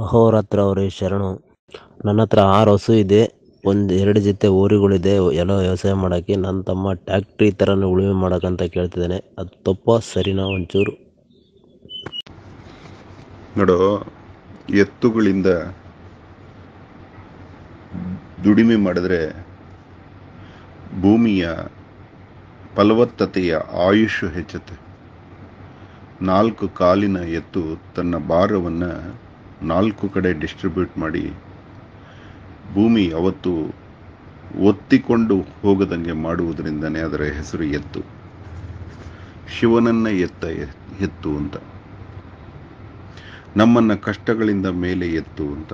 ಅಹೋರಾತ್ರ ಅವರೇ ಶರಣು ನನ್ನ ಹತ್ರ ಆರು ಹಸು ಇದೆ ಒಂದು ಎರಡು ಜೊತೆ ಹೋರಿಗಳಿದೆ ಎಲ್ಲ ವ್ಯವಸಾಯ ಮಾಡೋಕ್ಕೆ ನನ್ನ ತಮ್ಮ ಟ್ಯಾಕ್ಟ್ರಿ ಥರನೇ ಉಳುಮೆ ಮಾಡೋಕ್ಕಂತ ಕೇಳ್ತಿದ್ದಾನೆ ಅದು ತಪ್ಪ ಸರಿನಾ ಒಂಚೂರು ನೋಡು ಎತ್ತುಗಳಿಂದ ದುಡಿಮೆ ಮಾಡಿದ್ರೆ ಭೂಮಿಯ ಫಲವತ್ತತೆಯ ಆಯುಷ್ ಹೆಚ್ಚುತ್ತೆ ನಾಲ್ಕು ಕಾಲಿನ ಎತ್ತು ತನ್ನ ಭಾರವನ್ನು ನಾಲ್ಕು ಕಡೆ ಡಿಸ್ಟ್ರಿಬ್ಯೂಟ್ ಮಾಡಿ ಭೂಮಿ ಯಾವತ್ತು ಒತ್ತಿಕೊಂಡು ಹೋಗದಂಗೆ ಮಾಡುವುದರಿಂದನೇ ಅದರ ಹೆಸರು ಎತ್ತು ಶಿವನನ್ನ ಎತ್ತ ಎತ್ತು ಅಂತ ನಮ್ಮನ್ನ ಕಷ್ಟಗಳಿಂದ ಮೇಲೆ ಎತ್ತು ಅಂತ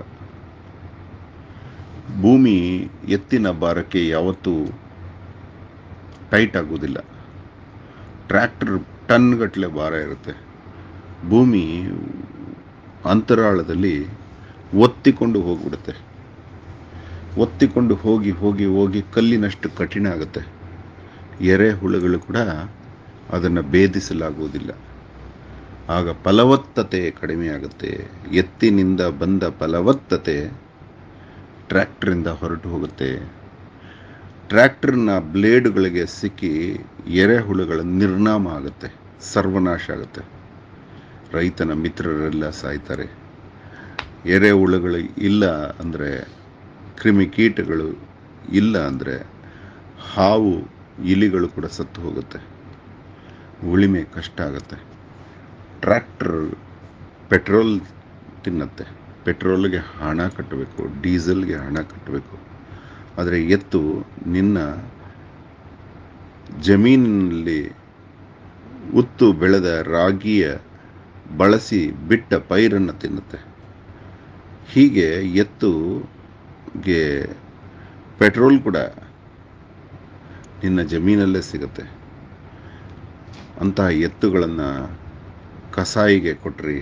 ಭೂಮಿ ಎತ್ತಿನ ಭಾರಕ್ಕೆ ಯಾವತ್ತೂ ಟೈಟ್ ಆಗುವುದಿಲ್ಲ ಟ್ರ್ಯಾಕ್ಟರ್ ಟನ್ ಗಟ್ಟಲೆ ಭಾರ ಇರುತ್ತೆ ಭೂಮಿ ಅಂತರಾಳದಲ್ಲಿ ಒತ್ತಿಕೊಂಡು ಹೋಗ್ಬಿಡುತ್ತೆ ಒತ್ತಿಕೊಂಡು ಹೋಗಿ ಹೋಗಿ ಹೋಗಿ ಕಲ್ಲಿನಷ್ಟು ಕಠಿಣ ಆಗುತ್ತೆ ಎರೆಹುಳುಗಳು ಕೂಡ ಅದನ್ನು ಭೇದಿಸಲಾಗುವುದಿಲ್ಲ ಆಗ ಫಲವತ್ತತೆ ಕಡಿಮೆ ಆಗುತ್ತೆ ಎತ್ತಿನಿಂದ ಬಂದ ಫಲವತ್ತತೆ ಟ್ರ್ಯಾಕ್ಟರಿಂದ ಹೊರಟು ಹೋಗುತ್ತೆ ಟ್ರ್ಯಾಕ್ಟರ್ನ ಬ್ಲೇಡ್ಗಳಿಗೆ ಸಿಕ್ಕಿ ಎರೆಹುಳುಗಳ ನಿರ್ನಾಮ ಆಗುತ್ತೆ ಸರ್ವನಾಶ ಆಗುತ್ತೆ ರೈತನ ಮಿತ್ರರೆಲ್ಲ ಸಾಯ್ತಾರೆ ಎರೆಹುಳುಗಳು ಇಲ್ಲ ಅಂದರೆ ಕ್ರಿಮಿಕೀಟಗಳು ಇಲ್ಲ ಅಂದರೆ ಹಾವು ಇಲಿಗಳು ಕೂಡ ಸತ್ತು ಹೋಗುತ್ತೆ ಉಳಿಮೆ ಕಷ್ಟ ಆಗುತ್ತೆ ಟ್ರ್ಯಾಕ್ಟರ್ ಪೆಟ್ರೋಲ್ ತಿನ್ನತ್ತೆ ಪೆಟ್ರೋಲ್ಗೆ ಹಣ ಕಟ್ಟಬೇಕು ಡೀಸೆಲ್ಗೆ ಹಣ ಕಟ್ಟಬೇಕು ಆದರೆ ಎತ್ತು ನಿನ್ನ ಜಮೀನಿನಲ್ಲಿ ಉತ್ತು ಬೆಳೆದ ರಾಗಿಯ ಬಳಸಿ ಬಿಟ್ಟ ಪೈರನ್ನು ತಿನ್ನುತ್ತೆ ಹೀಗೆ ಎತ್ತುಗೆ ಪೆಟ್ರೋಲ್ ಕೂಡ ನಿನ್ನ ಜಮೀನಲ್ಲೇ ಸಿಗುತ್ತೆ ಅಂತಹ ಎತ್ತುಗಳನ್ನು ಕಸಾಯಿಗೆ ಕೊಟ್ರಿ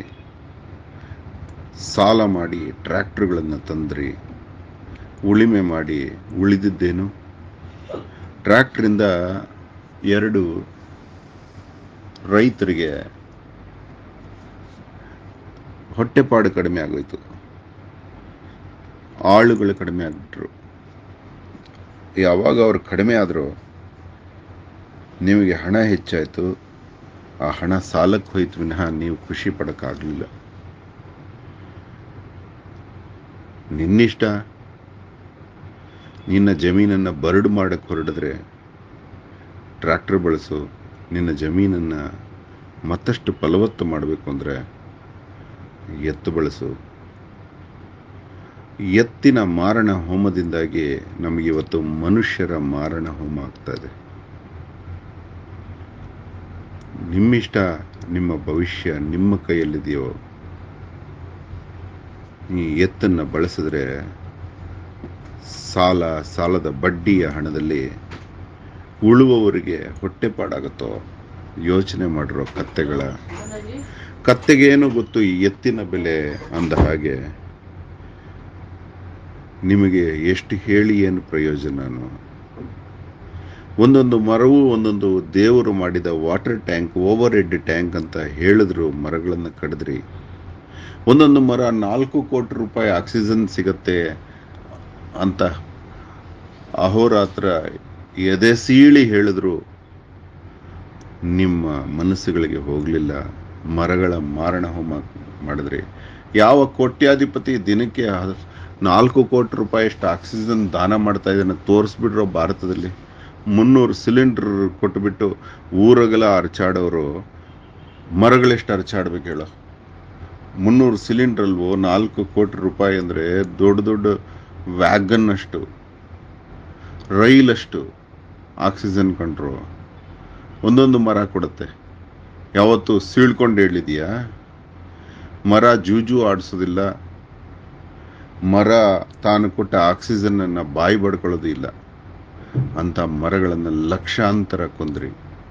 ಸಾಲ ಮಾಡಿ ಟ್ರ್ಯಾಕ್ಟರ್ಗಳನ್ನು ತಂದ್ರಿ ಉಳಿಮೆ ಮಾಡಿ ಉಳಿದಿದ್ದೇನು ಟ್ರ್ಯಾಕ್ಟ್ರಿಂದ ಎರಡು ರೈತರಿಗೆ ಹೊಟ್ಟೆಪಾಡು ಕಡಿಮೆ ಆಗೋಯ್ತು ಆಳುಗಳು ಕಡಿಮೆ ಆಗ್ಬಿಟ್ರು ಯಾವಾಗ ಅವ್ರು ಕಡಿಮೆ ಆದರೂ ನಿಮಗೆ ಹಣ ಹೆಚ್ಚಾಯಿತು ಆ ಹಣ ಸಾಲಕ್ಕೆ ಹೋಯ್ತು ವಿನಃ ನೀವು ಖುಷಿ ಪಡೋಕ್ಕಾಗಲಿಲ್ಲ ನಿನ್ನಿಷ್ಟ ನಿನ್ನ ಜಮೀನನ್ನು ಬರಡು ಮಾಡಕ್ಕೆ ಹೊರಡಿದ್ರೆ ಟ್ರ್ಯಾಕ್ಟರ್ ಬಳಸು ನಿನ್ನ ಜಮೀನನ್ನು ಮತ್ತಷ್ಟು ಫಲವತ್ತು ಮಾಡಬೇಕು ಅಂದರೆ ಎತ್ತು ಬಳಸು ಎತ್ತಿನ ಮಾರಣ ಹೋಮದಿಂದಾಗಿ ನಮಗೆ ಇವತ್ತು ಮನುಷ್ಯರ ಮಾರಣ ಹೋಮ ಆಗ್ತಾ ಇದೆ ನಿಮ್ಮಿಷ್ಟ ನಿಮ್ಮ ಭವಿಷ್ಯ ನಿಮ್ಮ ಕೈಯಲ್ಲಿದೆಯೋ ಈ ಎತ್ತನ್ನು ಬಳಸಿದ್ರೆ ಸಾಲ ಸಾಲದ ಬಡ್ಡಿಯ ಹಣದಲ್ಲಿ ಉಳುವವರಿಗೆ ಹೊಟ್ಟೆಪಾಡಾಗುತ್ತೋ ಯೋಚನೆ ಮಾಡಿರೋ ಕತ್ತೆಗಳ ಕತ್ತೆಗೇನು ಗೊತ್ತು ಈ ಎತ್ತಿನ ಬೆಲೆ ಅಂದ ಹಾಗೆ ನಿಮಗೆ ಎಷ್ಟು ಹೇಳಿ ಏನು ಪ್ರಯೋಜನನು ಒಂದೊಂದು ಮರವು ಒಂದೊಂದು ದೇವರು ಮಾಡಿದ water tank overhead tank ಅಂತ ಹೇಳಿದ್ರು ಮರಗಳನ್ನು ಕಡಿದ್ರಿ ಒಂದೊಂದು ಮರ ನಾಲ್ಕು ಕೋಟಿ ರೂಪಾಯಿ ಆಕ್ಸಿಜನ್ ಸಿಗತ್ತೆ ಅಂತ ಅಹೋರಾತ್ರ ಎದೆ ಸೀಳಿ ಹೇಳಿದ್ರು ನಿಮ್ಮ ಮನಸ್ಸುಗಳಿಗೆ ಹೋಗಲಿಲ್ಲ ಮರಗಳ ಮಾರಣ ಹೋಮ ಮಾಡಿದ್ರಿ ಯಾವ ಕೋಟ್ಯಾಧಿಪತಿ ದಿನಕ್ಕೆ ನಾಲ್ಕು ಕೋಟಿ ರೂಪಾಯಿಯಷ್ಟು ಆಕ್ಸಿಜನ್ ದಾನ ಮಾಡ್ತಾ ಇದನ್ನು ತೋರಿಸ್ಬಿಟ್ರೋ ಭಾರತದಲ್ಲಿ ಮುನ್ನೂರು ಸಿಲಿಂಡರ್ ಕೊಟ್ಟುಬಿಟ್ಟು ಊರಗಲ ಅರ್ಚಾಡೋರು ಮರಗಳೆಷ್ಟು ಅರ್ಚಾಡ್ಬೇಕು ಹೇಳೋ ಮುನ್ನೂರು ಸಿಲಿಂಡ್ರಲ್ವೋ ನಾಲ್ಕು ಕೋಟಿ ರೂಪಾಯಿ ಅಂದರೆ ದೊಡ್ಡ ದೊಡ್ಡ ವ್ಯಾಗನ್ ಅಷ್ಟು ರೈಲಷ್ಟು ಆಕ್ಸಿಜನ್ ಕಂಡ್ರು ಒಂದೊಂದು ಮರ ಕೊಡುತ್ತೆ ಯಾವತ್ತು ಸೀಳ್ಕೊಂಡು ಹೇಳಿದೆಯಾ ಮರ ಜೂಜು ಆಡಿಸೋದಿಲ್ಲ ಮರ ತಾನು ಕೊಟ್ಟ ಆಕ್ಸಿಜನ್ನನ್ನು ಬಾಯಿ ಬಡ್ಕೊಳ್ಳೋದು ಇಲ್ಲ ಅಂತ ಮರಗಳನ್ನು ಲಕ್ಷಾಂತರ ಕೊಂದ್ರಿ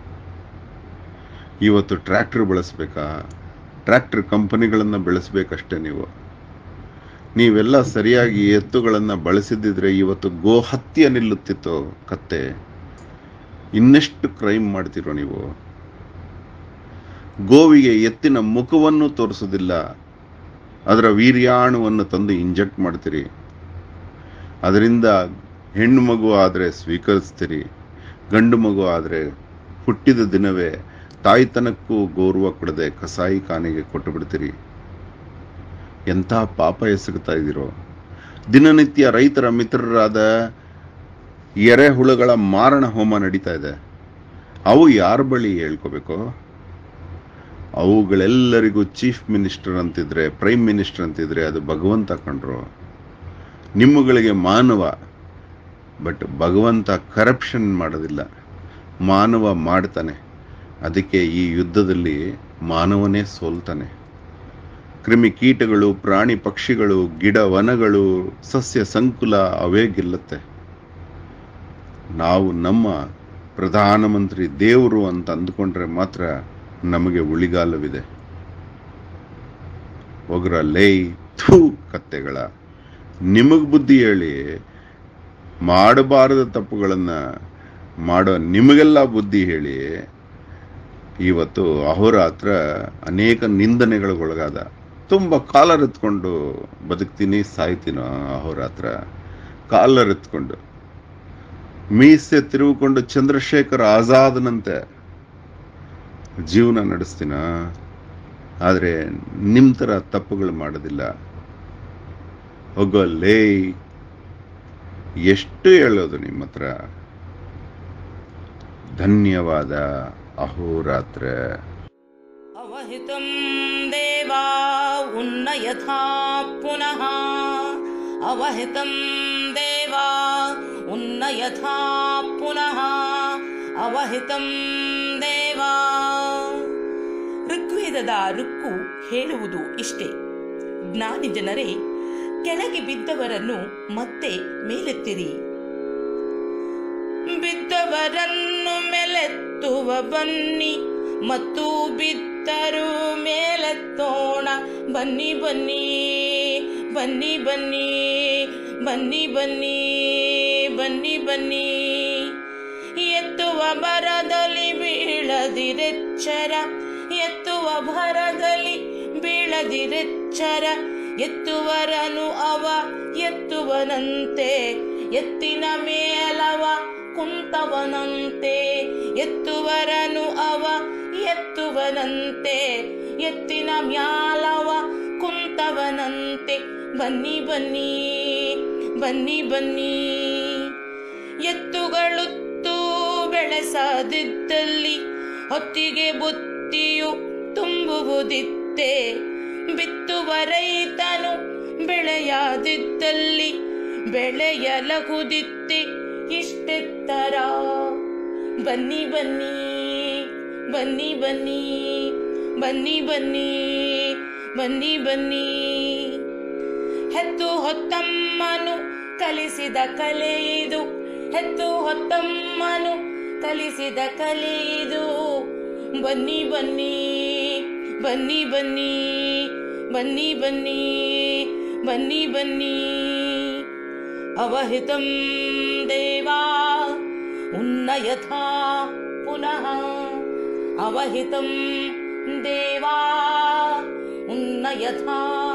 ಇವತ್ತು ಟ್ರ್ಯಾಕ್ಟರ್ ಬಳಸಬೇಕಾ ಟ್ರ್ಯಾಕ್ಟರ್ ಕಂಪನಿಗಳನ್ನು ಬೆಳೆಸಬೇಕಷ್ಟೇ ನೀವು ನೀವೆಲ್ಲ ಸರಿಯಾಗಿ ಎತ್ತುಗಳನ್ನು ಬಳಸಿದ್ದಿದ್ರೆ ಇವತ್ತು ಗೋ ಹತ್ಯೆ ನಿಲ್ಲುತ್ತಿತ್ತು ಕತ್ತೆ ಇನ್ನೆಷ್ಟು ಕ್ರೈಮ್ ಮಾಡ್ತಿರೋ ನೀವು ಗೋವಿಗೆ ಎತ್ತಿನ ಮುಖವನ್ನು ತೋರಿಸೋದಿಲ್ಲ ಅದರ ವೀರ್ಯಾಣುವನ್ನು ತಂದು ಇಂಜೆಕ್ಟ್ ಮಾಡ್ತೀರಿ ಅದರಿಂದ ಹೆಣ್ಣು ಮಗು ಆದರೆ ಸ್ವೀಕರಿಸ್ತೀರಿ ಗಂಡು ಮಗು ಆದರೆ ಹುಟ್ಟಿದ ದಿನವೇ ತಾಯ್ತನಕ್ಕೂ ಗೌರವ ಕೊಡದೆ ಕಸಾಯಿ ಖಾನೆಗೆ ಕೊಟ್ಟು ಬಿಡ್ತೀರಿ ಎಂಥ ಪಾಪ ಎಸಗುತ್ತಾ ಇದ್ದೀರೋ ದಿನನಿತ್ಯ ರೈತರ ಮಿತ್ರರಾದ ಎರೆಹುಳುಗಳ ಮಾರಣ ಹೋಮ ನಡೀತಾ ಇದೆ ಅವು ಯಾರ ಬಳಿ ಹೇಳ್ಕೋಬೇಕು ಅವುಗಳೆಲ್ಲರಿಗೂ ಚೀಫ್ ಮಿನಿಸ್ಟರ್ ಅಂತಿದ್ರೆ ಪ್ರೈಮ್ ಮಿನಿಸ್ಟರ್ ಅಂತಿದ್ರೆ ಅದು ಭಗವಂತ ಕಂಡ್ರು ನಿಮ್ಮಗಳಿಗೆ ಮಾನವ ಬಟ್ ಭಗವಂತ ಕರಪ್ಷನ್ ಮಾಡೋದಿಲ್ಲ ಮಾನವ ಮಾಡ್ತಾನೆ ಅದಕ್ಕೆ ಈ ಯುದ್ಧದಲ್ಲಿ ಮಾನವನೇ ಸೋಲ್ತಾನೆ ಕ್ರಿಮಿ ಕೀಟಗಳು ಪ್ರಾಣಿ ಪಕ್ಷಿಗಳು ಗಿಡ ವನಗಳು ಸಸ್ಯ ಸಂಕುಲ ಅವೇ ಗೆಲ್ಲುತ್ತೆ ನಾವು ನಮ್ಮ ಪ್ರಧಾನಮಂತ್ರಿ ದೇವರು ಅಂತ ಅಂದುಕೊಂಡ್ರೆ ಮಾತ್ರ ನಮಗೆ ಉಳಿಗಾಲವಿದೆ ಒಗ್ರ ಲೇ ಥೂ ಕತ್ತೆಗಳ ನಿಮಗ್ ಬುದ್ಧಿ ಹೇಳಿ ಮಾಡಬಾರದ ತಪ್ಪುಗಳನ್ನ ಮಾಡೋ ನಿಮಗೆಲ್ಲ ಬುದ್ಧಿ ಹೇಳಿ ಇವತ್ತು ಅಹೋರಾತ್ರ ಅನೇಕ ನಿಂದನೆಗಳಿಗೊಳಗಾದ ತುಂಬ ಕಾಲರ್ ಎತ್ಕೊಂಡು ಬದುಕ್ತೀನಿ ಸಾಯ್ತೀನೋ ಅಹೋರಾತ್ರ ಕಾಲರ್ ಎತ್ಕೊಂಡು ಮೀಸೆ ತಿರುಗಿಕೊಂಡು ಚಂದ್ರಶೇಖರ್ ಆಜಾದನಂತೆ ಜೀವನ ನಡೆಸ್ತೀನ ಆದರೆ ನಿಮ್ಮ ಥರ ತಪ್ಪುಗಳು ಮಾಡೋದಿಲ್ಲ ಹೋಗೋಲ್ಲೇ ಎಷ್ಟು ಹೇಳೋದು ನಿಮ್ಮ ಹತ್ರ ಧನ್ಯವಾದ ಅಹೋರಾತ್ರ अवहितं देवा उन्नयथा पुनः अवहितं देवा उन्नयथा पुनः ಅವಹಿತಂ ದೇವಾ ಋಗ್ವೇದದ ಋಕ್ಕು ಹೇಳುವುದು ಇಷ್ಟೇ ಜ್ಞಾನಿ ಜನರೇ ಕೆಳಗೆ ಬಿದ್ದವರನ್ನು ಮತ್ತೆ ಮೇಲೆತ್ತಿರಿ ಬಿದ್ದವರನ್ನು ಮೇಲೆತ್ತುವ ಬನ್ನಿ ಮತ್ತು ಬಿದ್ದರು ಮೇಲೆತ್ತೋಣ ಬನ್ನಿ ಬನ್ನಿ ಬನ್ನಿ ಬನ್ನಿ ಬನ್ನಿ ಬನ್ನಿ ಬನ್ನಿ ಬನ್ನಿ ಎತ್ತುವ ಭರದಲ್ಲಿ ಬೀಳದಿರೆಚ್ಚರ ಎತ್ತುವ ಭರದಲ್ಲಿ ಬೀಳದಿರೆಚ್ಚರ ಎತ್ತುವರನು ಅವ ಎತ್ತುವನಂತೆ ಎತ್ತಿನ ಮೇಲವ ಕುಂತವನಂತೆ ಎತ್ತುವರನು ಅವ ಎತ್ತುವನಂತೆ ಎತ್ತಿನ ಮ್ಯಾಲವ ಕುಂತವನಂತೆ ಬನ್ನಿ ಬನ್ನಿ ಬನ್ನಿ ಬನ್ನಿ ಎತ್ತುಗಳುತ್ತು ಬೆಳೆಸದಿದ್ದಲ್ಲಿ ಹೊತ್ತಿಗೆ ಬುತ್ತಿಯು ತುಂಬುವುದಿತ್ತೆ ಬಿತ್ತುವ ರೈತನು ಬೆಳೆಯದಿದ್ದಲ್ಲಿ ಬೆಳೆಯಲಗುದಿತ್ತೆ ಇಷ್ಟೆತ್ತರ ಬನ್ನಿ ಬನ್ನಿ ಬನ್ನಿ ಬನ್ನಿ ಬನ್ನಿ ಬನ್ನಿ ಬನ್ನಿ ಬನ್ನಿ ಹೆತ್ತು ಹೊತ್ತಮ್ಮನು ಕಲಿಸಿದ ಕಲೆ ಇದು ಹೆತ್ತು ಹೊತ್ತಮ್ಮನು ಕಲಿಸಿದ ಕಲೆ ಇದು ಬನ್ನಿ ಬನ್ನಿ ಬನ್ನಿ ಬನ್ನಿ ಬನ್ನಿ ಬನ್ನಿ ಬನ್ನಿ ಬನ್ನಿ ಅವಹಿತಂ ದೇವಾ ಉನ್ನಯಥಾ ಪುನಃ ಅವಹಿತಂ ದೇವಾ ಉನ್ನಯಥಾ